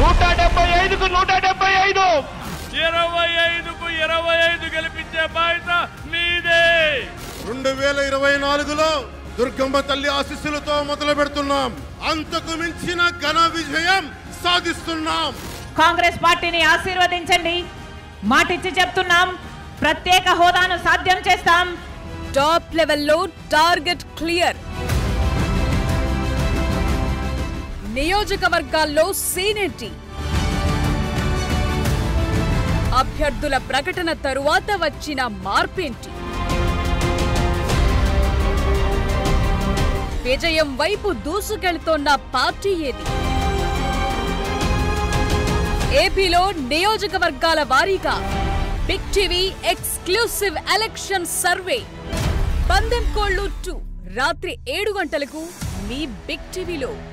నూట డెబ్బై ఐదుకు నూట డెబ్బై ఐదు ఇరవై ఐదుకు ఇరవై ఐదు గెలిపించే బాధ్యత మీదే రెండు వేల ఇరవై నాలుగులో దుర్గమ్మ తల్లి ఆశీస్సులతో మొదలు పెడుతున్నాం అంతకు మించిన ఘన విజయం సాధిస్తున్నాం కాంగ్రెస్ పార్టీని ఆశీర్వదించండి మాటిచ్చి చెప్తున్నాం ప్రత్యేక హోదాను సాధ్యం చేస్తాం టాప్ లెవెల్లో టార్గెట్ క్లియర్ నియోజకవర్గాల్లో సీనియర్టీ అభ్యర్థుల ప్రకటన తరువాత వచ్చిన మార్పేంటి విజయం వైపు దూసుకెళ్తోన్న పార్టీ ఏది ఏపీలో నియోజకవర్గాల వారీగా big TV exclusive election survey పందెం కోళ్ళు టూ రాత్రి ఏడు గంటలకు మీ బిగ్ టీవీలో